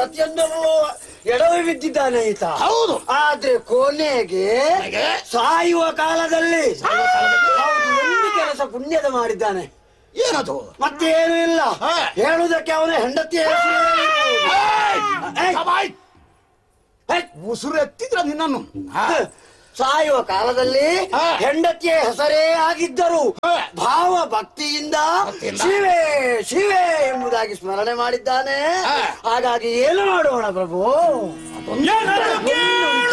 ಪ್ರತಿಯೊಂದರಲ್ಲೂ ಎಡವಿ ಬಿದ್ದಿದ್ದಾನೆ ಈತ ಹೌದು ಆದ್ರೆ ಕೊನೆಗೆ ಕೊನೆಗೆ? ಸಾಯುವ ಕಾಲದಲ್ಲಿ ಸಾಯುವ ಕಾಲದಲ್ಲಿ? ಹೌದು, ಒಂದು ಕೆಲಸ ಪುಣ್ಯದ ಮಾಡಿದ್ದಾನೆ ಏನದು ಮತ್ತೇನು ಇಲ್ಲ ಹಾ. ಹೇಳುವುದಕ್ಕೆ ಅವನ ಹೆಂಡತಿಯ ಹೆಸರು ಹೇಳಿದ್ರು. ಏಯ್! ಏಯ್! ಸಬಾಯ್! ಹೇ, ಉಸಿರು ಎತ್ತಿದ್ರ ನಿನ್ನನ್ನು ಹಾ. ಸಾಯುವ ಕಾಲದಲ್ಲಿ ಹಾ. ಹೆಂಡತಿಯ ಹೆಸರೇ ಆಗಿದ್ದರು ಹಾ. ಭಾವ ಭಕ್ತಿಯಿಂದ ಭಕ್ತಿಯಿಂದ? ಶಿವೆ ಶಿವೆ ಎಂಬುದಾಗಿ ಸ್ಮರಣೆ ಮಾಡಿದ್ದಾನೆ ಹಾ. ಹಾಗಾಗಿ ಏನು ಮಾಡೋಣ ಪ್ರಭು ಅದೊಂದು-